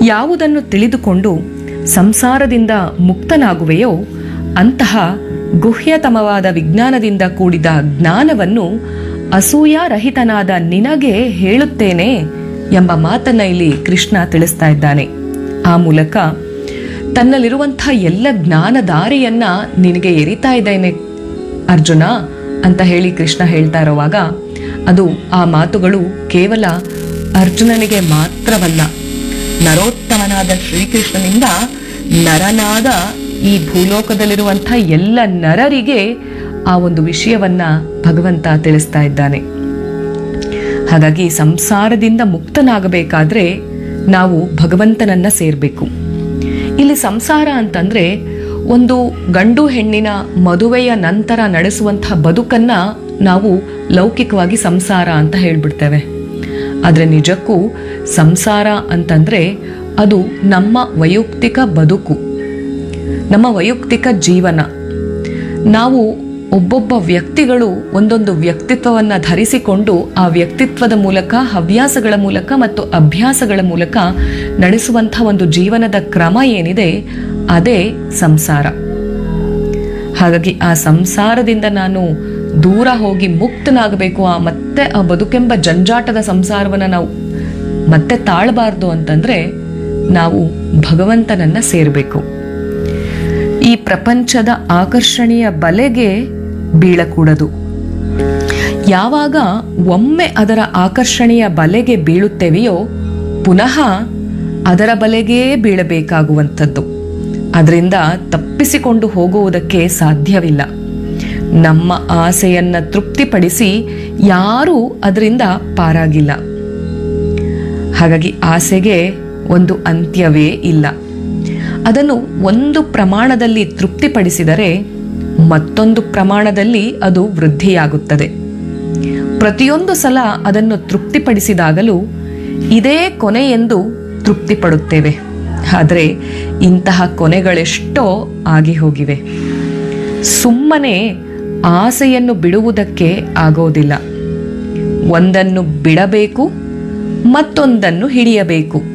ಯಾವುದನ್ನು ತಿಳಿದುಕೊಂಡು ಸಂಸಾರದಿಂದ ಮುಕ್ತನಾಗುವೆಯೋ ಅಂತಹ ಗುಹ್ಯತಮವಾದ ವಿಜ್ಞಾನದಿಂದ ಕೂಡಿದ ಜ್ಞಾನವನ್ನು ಅಸೂಯಾರಹಿತನಾದ ನಿನಗೆ ಹೇಳುತ್ತೇನೆ ಎಂಬ ಮಾತನ್ನ ಇಲ್ಲಿ ಕೃಷ್ಣ ತಿಳಿಸ್ತಾ ಇದ್ದಾನೆ ಆ ಮೂಲಕ ತನ್ನಲ್ಲಿರುವಂಥ ಎಲ್ಲ ಜ್ಞಾನಧಾರೆಯನ್ನ ನಿನಗೆ ಎರಿತಾ ಇದ್ದೇನೆ ಅರ್ಜುನ ಅಂತ ಹೇಳಿ ಕೃಷ್ಣ ಹೇಳ್ತಾ ಇರುವಾಗ ಅದು ಆ ಮಾತುಗಳು ಕೇವಲ ಅರ್ಜುನನಿಗೆ ಮಾತ್ರವಲ್ಲ ನರೋತ್ತಮನಾದ ಶ್ರೀಕೃಷ್ಣನಿಂದ ನರನಾದ ಈ ಭೂಲೋಕದಲ್ಲಿರುವಂಥ ಎಲ್ಲ ನರರಿಗೆ ಆ ಒಂದು ವಿಷಯವನ್ನ ಭಗವಂತ ತಿಳಿಸ್ತಾ ಇದ್ದಾನೆ ಹಾಗಾಗಿ ಸಂಸಾರದಿಂದ ಮುಕ್ತನಾಗಬೇಕಾದ್ರೆ ನಾವು ಭಗವಂತನನ್ನ ಸೇರಬೇಕು ಇಲ್ಲಿ ಸಂಸಾರ ಅಂತಂದ್ರೆ ಒಂದು ಗಂಡು ಹೆಣ್ಣಿನ ಮದುವೆಯ ನಂತರ ನಡೆಸುವಂತಹ ಬದುಕನ್ನ ನಾವು ಲೌಕಿಕವಾಗಿ ಸಂಸಾರ ಅಂತ ಹೇಳ್ಬಿಡ್ತೇವೆ ಆದರೆ ನಿಜಕ್ಕೂ ಸಂಸಾರ ಅಂತಂದ್ರೆ ಅದು ನಮ್ಮ ವೈಯಕ್ತಿಕ ಬದುಕು ನಮ್ಮ ವೈಯಕ್ತಿಕ ಜೀವನ ನಾವು ಒಬ್ಬೊಬ್ಬ ವ್ಯಕ್ತಿಗಳು ಒಂದೊಂದು ವ್ಯಕ್ತಿತ್ವವನ್ನ ಧರಿಸಿಕೊಂಡು ಆ ವ್ಯಕ್ತಿತ್ವದ ಮೂಲಕ ಹವ್ಯಾಸಗಳ ಮೂಲಕ ಮತ್ತು ಅಭ್ಯಾಸಗಳ ಮೂಲಕ ನಡೆಸುವಂಥ ಒಂದು ಜೀವನದ ಕ್ರಮ ಏನಿದೆ ಅದೇ ಸಂಸಾರ ಹಾಗಾಗಿ ಆ ಸಂಸಾರದಿಂದ ನಾನು ದೂರ ಹೋಗಿ ಮುಕ್ತನಾಗಬೇಕು ಆ ಮತ್ತೆ ಆ ಬದುಕೆಂಬ ಜಂಜಾಟದ ಸಂಸಾರವನ್ನು ನಾವು ಮತ್ತೆ ತಾಳಬಾರ್ದು ಅಂತಂದ್ರೆ ನಾವು ಭಗವಂತನನ್ನ ಸೇರಬೇಕು ಈ ಪ್ರಪಂಚದ ಆಕರ್ಷಣೆಯ ಬಲೆಗೆ ಬೀಳಕೂಡದು ಯಾವಾಗ ಒಮ್ಮೆ ಅದರ ಆಕರ್ಷಣೆಯ ಬಲೆಗೆ ಬೀಳುತ್ತೇವೆಯೋ ಪುನಃ ಅದರ ಬಲೆಗೇ ಬೀಳಬೇಕಾಗುವಂಥದ್ದು ಅದರಿಂದ ತಪ್ಪಿಸಿಕೊಂಡು ಹೋಗುವುದಕ್ಕೆ ಸಾಧ್ಯವಿಲ್ಲ ನಮ್ಮ ಆಸೆಯನ್ನ ತೃಪ್ತಿಪಡಿಸಿ ಯಾರೂ ಅದರಿಂದ ಪಾರಾಗಿಲ್ಲ ಹಾಗಾಗಿ ಆಸೆಗೆ ಒಂದು ಅಂತ್ಯವೇ ಇಲ್ಲ ಅದನ್ನು ಒಂದು ಪ್ರಮಾಣದಲ್ಲಿ ತೃಪ್ತಿಪಡಿಸಿದರೆ ಮತ್ತೊಂದು ಪ್ರಮಾಣದಲ್ಲಿ ಅದು ವೃದ್ಧಿಯಾಗುತ್ತದೆ ಪ್ರತಿಯೊಂದು ಸಲ ಅದನ್ನು ತೃಪ್ತಿಪಡಿಸಿದಾಗಲೂ ಇದೇ ಕೊನೆ ಎಂದು ತೃಪ್ತಿಪಡುತ್ತೇವೆ ಆದರೆ ಇಂತಹ ಕೊನೆಗಳೆಷ್ಟೋ ಆಗಿ ಹೋಗಿವೆ ಸುಮ್ಮನೆ ಆಸೆಯನ್ನು ಬಿಡುವುದಕ್ಕೆ ಆಗೋದಿಲ್ಲ ಒಂದನ್ನು ಬಿಡಬೇಕು ಮತ್ತೊಂದನ್ನು ಹಿಡಿಯಬೇಕು